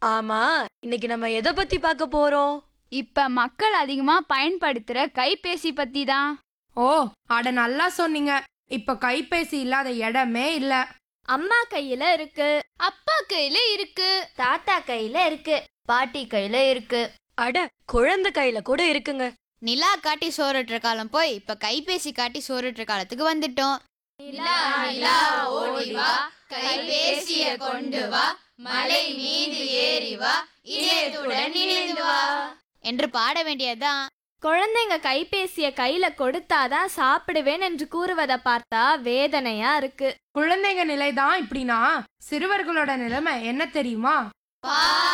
ஆமா இன்னைக்கு நம்ம எதை பத்தி பார்க்க போறோம் இப்ப மக்கள் அதிகமா பயன்படுத்துற கைபேசி பத்தி தான் ஓ அட நல்லா சொன்னீங்க இப்ப கைபேசி இல்லாத இடமே இல்ல அம்மா கையில இருக்கு அப்பா கையில இருக்கு தாத்தா கையில இருக்கு பாட்டி கையில இருக்கு அட குழந்தை கையில கூட இருக்குங்க நிலா காட்டி சோறுட்டுற காலம் போய் இப்ப கைபேசி காட்டி சோறுட்டுற காலத்துக்கு வந்துட்டோம் நிலா, நிலா, ஓடி வா, கைபேசிய கொண்டு வா, மலை மீது ஏறி வா, இணையத்துடன் இணைந்து வா. என்று பாட வேண்டியதுதான் குழந்தைங்க கைபேசிய கையில கொடுத்தாதான் சாப்பிடுவேன் என்று கூறுவதை பார்த்தா வேதனையா இருக்கு குழந்தைங்க நிலைதான் இப்படின்னா சிறுவர்களோட நிலைமை என்ன தெரியுமா பா